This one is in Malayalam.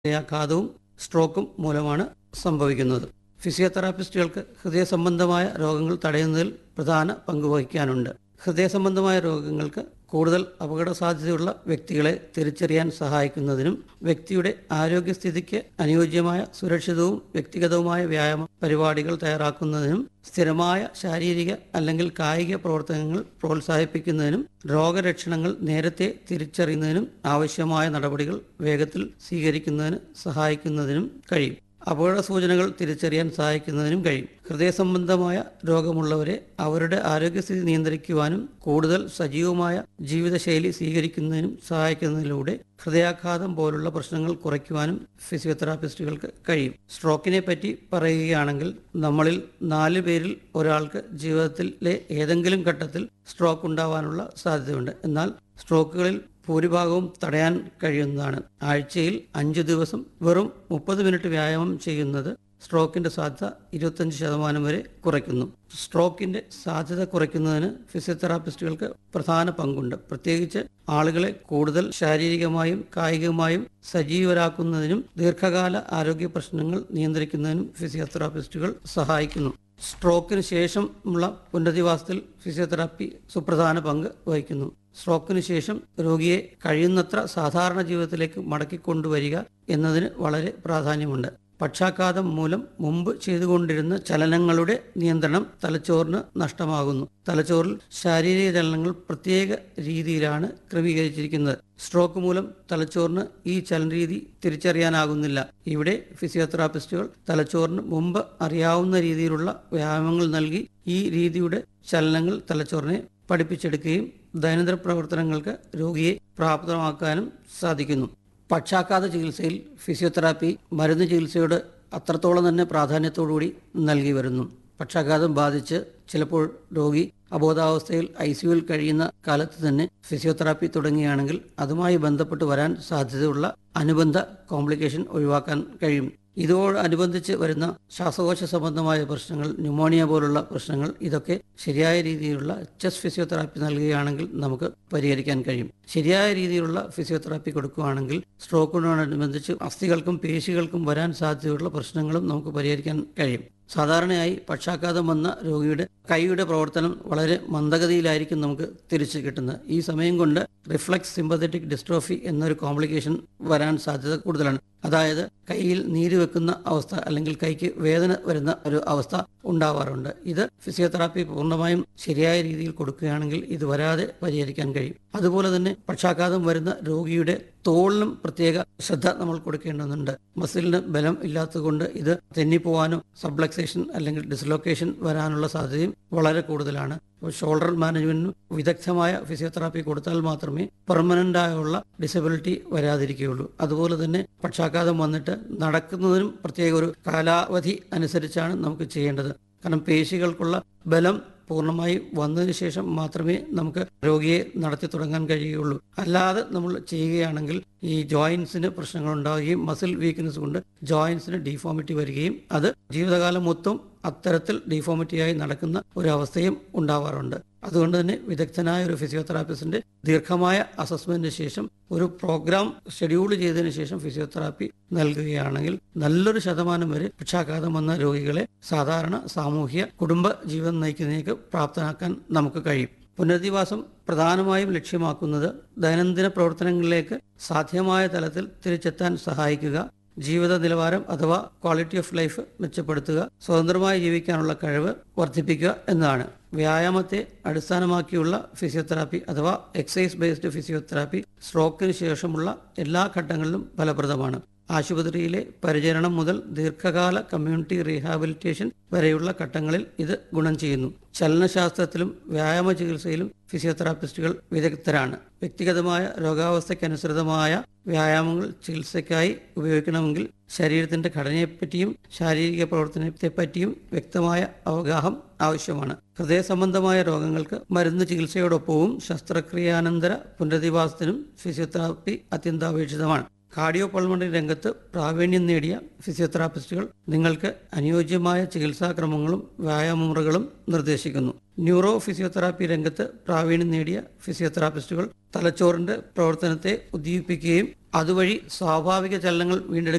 ഹൃദയാഘാതവും സ്ട്രോക്കും മൂലമാണ് സംഭവിക്കുന്നത് ഫിസിയോതെറാപ്പിസ്റ്റുകൾക്ക് ഹൃദയ സംബന്ധമായ രോഗങ്ങൾ തടയുന്നതിൽ പ്രധാന പങ്ക് വഹിക്കാനുണ്ട് ഹൃദയ സംബന്ധമായ രോഗങ്ങൾക്ക് കൂടുതൽ അപകട സാധ്യതയുള്ള വ്യക്തികളെ തിരിച്ചറിയാൻ സഹായിക്കുന്നതിനും വ്യക്തിയുടെ ആരോഗ്യസ്ഥിതിക്ക് അനുയോജ്യമായ സുരക്ഷിതവും വ്യക്തിഗതവുമായ വ്യായാമ പരിപാടികൾ തയ്യാറാക്കുന്നതിനും സ്ഥിരമായ ശാരീരിക അല്ലെങ്കിൽ കായിക പ്രവർത്തനങ്ങൾ പ്രോത്സാഹിപ്പിക്കുന്നതിനും രോഗലക്ഷണങ്ങൾ നേരത്തെ തിരിച്ചറിയുന്നതിനും ആവശ്യമായ നടപടികൾ വേഗത്തിൽ സ്വീകരിക്കുന്നതിന് സഹായിക്കുന്നതിനും കഴിയും അപകട സൂചനകൾ തിരിച്ചറിയാൻ സഹായിക്കുന്നതിനും കഴിയും ഹൃദയ സംബന്ധമായ രോഗമുള്ളവരെ അവരുടെ ആരോഗ്യസ്ഥിതി നിയന്ത്രിക്കുവാനും കൂടുതൽ സജീവമായ ജീവിതശൈലി സ്വീകരിക്കുന്നതിനും സഹായിക്കുന്നതിലൂടെ ഹൃദയാഘാതം പോലുള്ള പ്രശ്നങ്ങൾ കുറയ്ക്കുവാനും ഫിസിയോതെറാപ്പിസ്റ്റുകൾക്ക് കഴിയും സ്ട്രോക്കിനെ പറ്റി പറയുകയാണെങ്കിൽ നമ്മളിൽ നാല് പേരിൽ ഒരാൾക്ക് ജീവിതത്തിലെ ഏതെങ്കിലും ഘട്ടത്തിൽ സ്ട്രോക്ക് ഉണ്ടാവാനുള്ള സാധ്യതയുണ്ട് എന്നാൽ സ്ട്രോക്കുകളിൽ ഭൂരിഭാഗവും തടയാൻ കഴിയുന്നതാണ് ആഴ്ചയിൽ അഞ്ച് ദിവസം വെറും മുപ്പത് മിനിറ്റ് വ്യായാമം ചെയ്യുന്നത് സ്ട്രോക്കിന്റെ സാധ്യത ഇരുപത്തഞ്ച് ശതമാനം വരെ കുറയ്ക്കുന്നു സ്ട്രോക്കിന്റെ സാധ്യത കുറയ്ക്കുന്നതിന് ഫിസിയോതെറാപ്പിസ്റ്റുകൾക്ക് പ്രധാന പങ്കുണ്ട് പ്രത്യേകിച്ച് ആളുകളെ കൂടുതൽ ശാരീരികമായും കായികമായും സജീവരാക്കുന്നതിനും ദീർഘകാല ആരോഗ്യ പ്രശ്നങ്ങൾ നിയന്ത്രിക്കുന്നതിനും ഫിസിയോതെറാപ്പിസ്റ്റുകൾ സഹായിക്കുന്നു സ്ട്രോക്കിന് ശേഷമുള്ള പുനരധിവാസത്തിൽ ഫിസിയോതെറാപ്പി സുപ്രധാന പങ്ക് വഹിക്കുന്നു സ്ട്രോക്കിന് ശേഷം രോഗിയെ കഴിയുന്നത്ര സാധാരണ ജീവിതത്തിലേക്ക് മടക്കിക്കൊണ്ടുവരിക എന്നതിന് വളരെ പ്രാധാന്യമുണ്ട് പക്ഷാഘാതം മൂലം മുമ്പ് ചെയ്തുകൊണ്ടിരുന്ന ചലനങ്ങളുടെ നിയന്ത്രണം തലച്ചോറിന് നഷ്ടമാകുന്നു തലച്ചോറിൽ ശാരീരിക ചലനങ്ങൾ പ്രത്യേക രീതിയിലാണ് ക്രമീകരിച്ചിരിക്കുന്നത് സ്ട്രോക്ക് മൂലം തലച്ചോറിന് ഈ ചലനരീതി തിരിച്ചറിയാനാകുന്നില്ല ഇവിടെ ഫിസിയോതെറാപ്പിസ്റ്റുകൾ തലച്ചോറിന് മുമ്പ് അറിയാവുന്ന രീതിയിലുള്ള വ്യായാമങ്ങൾ നൽകി ഈ രീതിയുടെ ചലനങ്ങൾ തലച്ചോറിനെ പഠിപ്പിച്ചെടുക്കുകയും ദൈനംദിന പ്രവർത്തനങ്ങൾക്ക് രോഗിയെ പ്രാപ്തമാക്കാനും സാധിക്കുന്നു പക്ഷാഘാത ചികിത്സയിൽ ഫിസിയോതെറാപ്പി മരുന്ന് ചികിത്സയോട് അത്രത്തോളം തന്നെ പ്രാധാന്യത്തോടുകൂടി നൽകി വരുന്നു പക്ഷാഘാതം ബാധിച്ച് ചിലപ്പോൾ രോഗി അബോധാവസ്ഥയിൽ ഐ സിയുവിൽ കഴിയുന്ന കാലത്ത് തന്നെ ഫിസിയോതെറാപ്പി തുടങ്ങുകയാണെങ്കിൽ അതുമായി ബന്ധപ്പെട്ട് വരാൻ സാധ്യതയുള്ള അനുബന്ധ കോംപ്ലിക്കേഷൻ ഒഴിവാക്കാൻ കഴിയും ഇതോടനുബന്ധിച്ച് വരുന്ന ശ്വാസകോശ സംബന്ധമായ പ്രശ്നങ്ങൾ ന്യൂമോണിയ പോലുള്ള പ്രശ്നങ്ങൾ ഇതൊക്കെ ശരിയായ രീതിയിലുള്ള ചെസ്റ്റ് ഫിസിയോതെറാപ്പി നൽകുകയാണെങ്കിൽ നമുക്ക് പരിഹരിക്കാൻ കഴിയും ശരിയായ രീതിയിലുള്ള ഫിസിയോതെറാപ്പി കൊടുക്കുകയാണെങ്കിൽ സ്ട്രോക്കിനോടനുബന്ധിച്ച് അസ്ഥികൾക്കും പേശികൾക്കും വരാൻ സാധ്യതയുള്ള പ്രശ്നങ്ങളും നമുക്ക് പരിഹരിക്കാൻ കഴിയും സാധാരണയായി പക്ഷാഘാതം വന്ന രോഗിയുടെ കൈയുടെ പ്രവർത്തനം വളരെ മന്ദഗതിയിലായിരിക്കും നമുക്ക് തിരിച്ചു കിട്ടുന്നത് ഈ സമയം കൊണ്ട് റിഫ്ലക്സ് സിമ്പത്തറ്റിക് ഡിസ്ട്രോഫി എന്നൊരു കോംപ്ലിക്കേഷൻ വരാൻ സാധ്യത കൂടുതലാണ് അതായത് കൈയിൽ നീര് വെക്കുന്ന അവസ്ഥ അല്ലെങ്കിൽ കൈക്ക് വേദന വരുന്ന ഒരു അവസ്ഥ ഉണ്ടാവാറുണ്ട് ഇത് ഫിസിയോതെറാപ്പി പൂർണ്ണമായും ശരിയായ രീതിയിൽ കൊടുക്കുകയാണെങ്കിൽ ഇത് വരാതെ പരിഹരിക്കാൻ കഴിയും അതുപോലെ തന്നെ പക്ഷാഘാതം വരുന്ന രോഗിയുടെ തോളിനും പ്രത്യേക ശ്രദ്ധ നമ്മൾ കൊടുക്കേണ്ടതുണ്ട് മസിലിന് ബലം ഇല്ലാത്തതുകൊണ്ട് ഇത് തെന്നിപ്പോവാനോ സബ്ലക്സേഷൻ അല്ലെങ്കിൽ ഡിസ്ലൊക്കേഷൻ വരാനുള്ള സാധ്യതയും വളരെ കൂടുതലാണ് ഷോൾഡർ മാനേജ്മെന്റിന് വിദഗ്ധമായ ഫിസിയോതെറാപ്പി കൊടുത്താൽ മാത്രമേ പെർമനന്റ് ആയുള്ള ഡിസബിലിറ്റി വരാതിരിക്കുകയുള്ളൂ അതുപോലെ തന്നെ പക്ഷാഘാതം വന്നിട്ട് നടക്കുന്നതിനും പ്രത്യേക ഒരു കാലാവധി അനുസരിച്ചാണ് നമുക്ക് ചെയ്യേണ്ടത് കാരണം പേശികൾക്കുള്ള ബലം പൂർണ്ണമായി വന്നതിന് ശേഷം മാത്രമേ നമുക്ക് രോഗിയെ നടത്തി തുടങ്ങാൻ കഴിയുകയുള്ളൂ അല്ലാതെ നമ്മൾ ചെയ്യുകയാണെങ്കിൽ ഈ ജോയിൻസിന് പ്രശ്നങ്ങൾ ഉണ്ടാവുകയും മസിൽ വീക്ക്നെസ് കൊണ്ട് ജോയിൻസിന് ഡീഫോമിറ്റി വരികയും അത് ജീവിതകാലം മൊത്തം അത്തരത്തിൽ ഡീഫോമിറ്റിയായി നടക്കുന്ന ഒരു അവസ്ഥയും ഉണ്ടാവാറുണ്ട് അതുകൊണ്ട് തന്നെ വിദഗ്ധനായ ഒരു ഫിസിയോതെറാപ്പിസ്റ്റിന്റെ ദീർഘമായ അസസ്മെന്റിന് ശേഷം ഒരു പ്രോഗ്രാം ഷെഡ്യൂൾ ചെയ്തതിനു ശേഷം ഫിസിയോതെറാപ്പി നൽകുകയാണെങ്കിൽ നല്ലൊരു ശതമാനം വരെ പക്ഷാഘാതം വന്ന രോഗികളെ സാധാരണ സാമൂഹ്യ കുടുംബ ജീവൻ നയിക്കുന്നതിലേക്ക് പ്രാപ്തനാക്കാൻ നമുക്ക് കഴിയും പുനരധിവാസം പ്രധാനമായും ലക്ഷ്യമാക്കുന്നത് ദൈനംദിന പ്രവർത്തനങ്ങളിലേക്ക് സാധ്യമായ തലത്തിൽ തിരിച്ചെത്താൻ സഹായിക്കുക ജീവിത നിലവാരം അഥവാ ക്വാളിറ്റി ഓഫ് ലൈഫ് മെച്ചപ്പെടുത്തുക സ്വതന്ത്രമായി ജീവിക്കാനുള്ള കഴിവ് വർദ്ധിപ്പിക്കുക എന്നതാണ് വ്യായാമത്തെ അടിസ്ഥാനമാക്കിയുള്ള ഫിസിയോതെറാപ്പി അഥവാ എക്സസൈസ് ബേസ്ഡ് ഫിസിയോതെറാപ്പി സ്ട്രോക്കിന് ശേഷമുള്ള എല്ലാ ഘട്ടങ്ങളിലും ഫലപ്രദമാണ് ആശുപത്രിയിലെ പരിചരണം മുതൽ ദീർഘകാല കമ്മ്യൂണിറ്റി റീഹാബിലിറ്റേഷൻ വരെയുള്ള ഘട്ടങ്ങളിൽ ഇത് ഗുണം ചെയ്യുന്നു ചലനശാസ്ത്രത്തിലും വ്യായാമ ചികിത്സയിലും ഫിസിയോതെറാപ്പിസ്റ്റുകൾ വിദഗ്ധരാണ് വ്യക്തിഗതമായ രോഗാവസ്ഥയ്ക്കനുസൃതമായ വ്യായാമങ്ങൾ ചികിത്സയ്ക്കായി ഉപയോഗിക്കണമെങ്കിൽ ശരീരത്തിന്റെ ഘടനയെപ്പറ്റിയും ശാരീരിക പ്രവർത്തനത്തെപ്പറ്റിയും വ്യക്തമായ അവഗാഹം ആവശ്യമാണ് ഹൃദയ സംബന്ധമായ രോഗങ്ങൾക്ക് മരുന്ന് ചികിത്സയോടൊപ്പവും ശസ്ത്രക്രിയാനന്തര പുനരധിവാസത്തിനും ഫിസിയോതെറാപ്പി അത്യന്താപേക്ഷിതമാണ് കാർഡിയോ പൾമണറി രംഗത്ത് പ്രാവീണ്യം നേടിയ ഫിസിയോതെറാപ്പിസ്റ്റുകൾ നിങ്ങൾക്ക് അനുയോജ്യമായ ചികിത്സാക്രമങ്ങളും വ്യായാമമുറകളും നിർദ്ദേശിക്കുന്നു ന്യൂറോ ഫിസിയോതെറാപ്പി രംഗത്ത് പ്രാവീണ്യം നേടിയ ഫിസിയോതെറാപ്പിസ്റ്റുകൾ തലച്ചോറിന്റെ പ്രവർത്തനത്തെ ഉദ്ദീപിക്കുകയും അതുവഴി സ്വാഭാവിക ചലനങ്ങൾ വീണ്ടെടുക്കുകയും